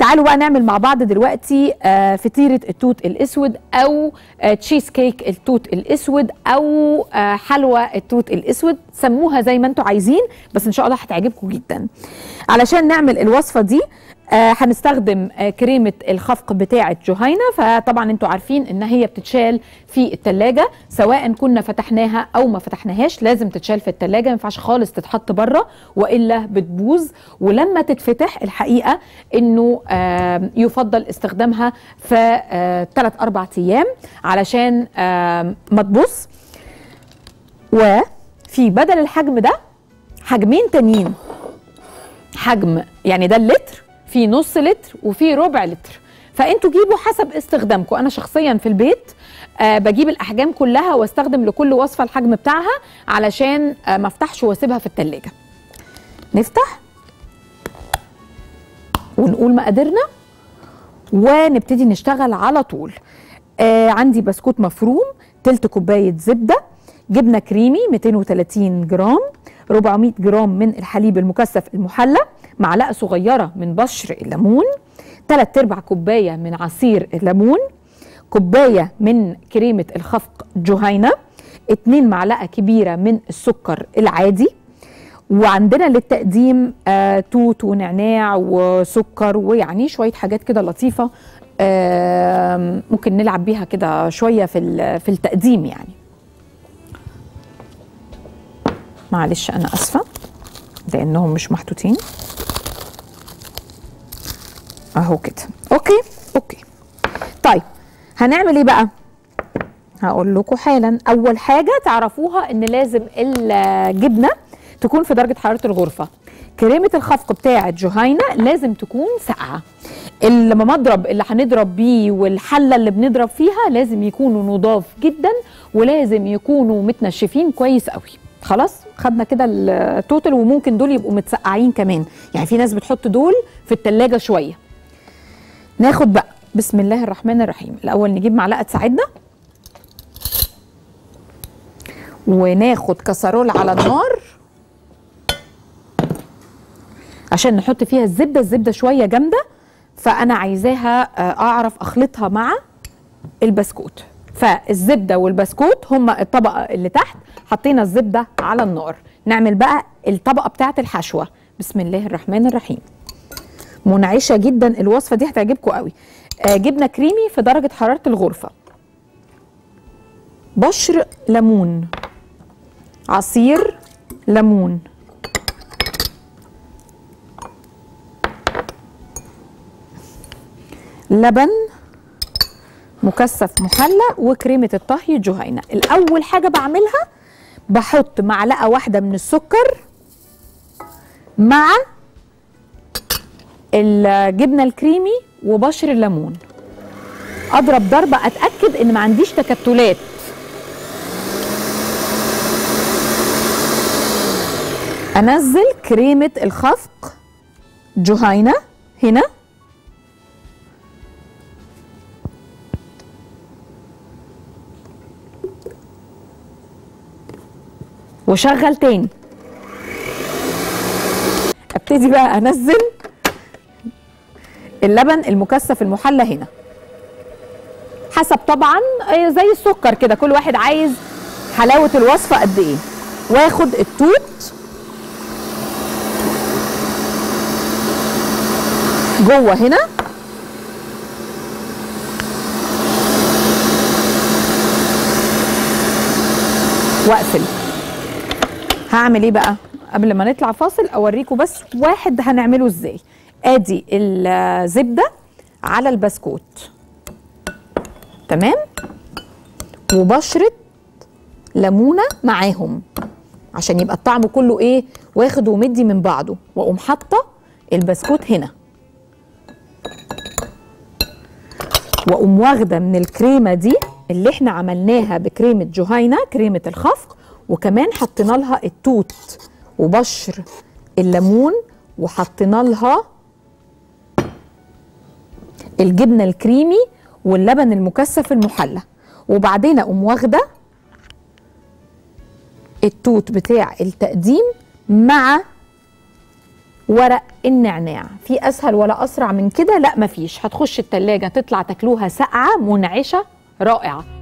تعالوا بقى نعمل مع بعض دلوقتي آه، فطيره التوت الاسود او آه، تشيز كيك التوت الاسود او آه، حلوى التوت الاسود سموها زي ما انتم عايزين بس ان شاء الله هتعجبكم جدا علشان نعمل الوصفه دي آه هنستخدم آه كريمه الخفق بتاعه جهينه فطبعا انتوا عارفين ان هي بتتشال في التلاجة سواء كنا فتحناها او ما فتحناهاش لازم تتشال في التلاجة ما ينفعش خالص تتحط بره والا بتبوظ ولما تتفتح الحقيقه انه آه يفضل استخدامها في 3 4 ايام علشان آه ما تبوظ وفي بدل الحجم ده حجمين تانيين حجم يعني ده اللتر في نص لتر وفي ربع لتر فانتوا جيبوا حسب استخدامكم انا شخصيا في البيت آه بجيب الاحجام كلها واستخدم لكل وصفه الحجم بتاعها علشان آه ما افتحش واسيبها في التلاجة نفتح ونقول مقاديرنا ونبتدي نشتغل على طول آه عندي بسكوت مفروم تلت كوبايه زبده جبنه كريمي 230 جرام 400 جرام من الحليب المكثف المحلى معلقه صغيره من بشر الليمون 3 ارباع كوبايه من عصير الليمون كوبايه من كريمه الخفق جهينه 2 معلقه كبيره من السكر العادي وعندنا للتقديم آه توت ونعناع وسكر ويعني شويه حاجات كده لطيفه آه ممكن نلعب بيها كده شويه في في التقديم يعني معلش انا اسفه لانهم مش محطوطين اهو كده اوكي اوكي طيب هنعمل ايه بقى هقول لكم حالا اول حاجه تعرفوها ان لازم الجبنه تكون في درجه حراره الغرفه كريمه الخفق بتاعه جهينه لازم تكون ساقعه المضرب اللي هنضرب بيه والحله اللي بنضرب فيها لازم يكونوا نضاف جدا ولازم يكونوا متنشفين كويس قوي خلاص خدنا كده التوتال وممكن دول يبقوا متسقعين كمان يعني في ناس بتحط دول في التلاجة شويه ناخد بقى بسم الله الرحمن الرحيم الاول نجيب معلقه تساعدنا وناخد كسرول على النار عشان نحط فيها الزبده الزبده شويه جامده فانا عايزاها اعرف اخلطها مع البسكوت فالزبده والبسكوت هما الطبقه اللي تحت حطينا الزبده على النار نعمل بقى الطبقه بتاعه الحشوه بسم الله الرحمن الرحيم منعشه جدا الوصفه دي هتعجبكم قوي آه جبنه كريمي في درجه حراره الغرفه بشر ليمون عصير ليمون لبن مكثف محلى وكريمه الطهي جهينه الاول حاجه بعملها بحط معلقه واحده من السكر مع الجبنه الكريمي وبشر الليمون اضرب ضربه اتاكد ان ما عنديش تكتلات انزل كريمه الخفق جهينه هنا وشغل تاني ابتدي بقى انزل اللبن المكثف المحلى هنا حسب طبعا زي السكر كده كل واحد عايز حلاوه الوصفه قد ايه واخد التوت جوه هنا واقفل هعمل ايه بقى قبل ما نطلع فاصل اوريكم بس واحد هنعمله ازاي ادي الزبده على البسكوت تمام وبشره ليمونه معاهم عشان يبقى الطعم كله ايه واخد ومدي من بعضه واقوم حاطه البسكوت هنا واقوم واخده من الكريمه دي اللي احنا عملناها بكريمه جهينه كريمه الخفق وكمان حطينا لها التوت وبشر الليمون وحطينا لها الجبنه الكريمي واللبن المكثف المحلى وبعدين اقوم واخده التوت بتاع التقديم مع ورق النعناع في اسهل ولا اسرع من كده لا مفيش هتخش التلاجة تطلع تاكلوها ساقعه منعشه رائعه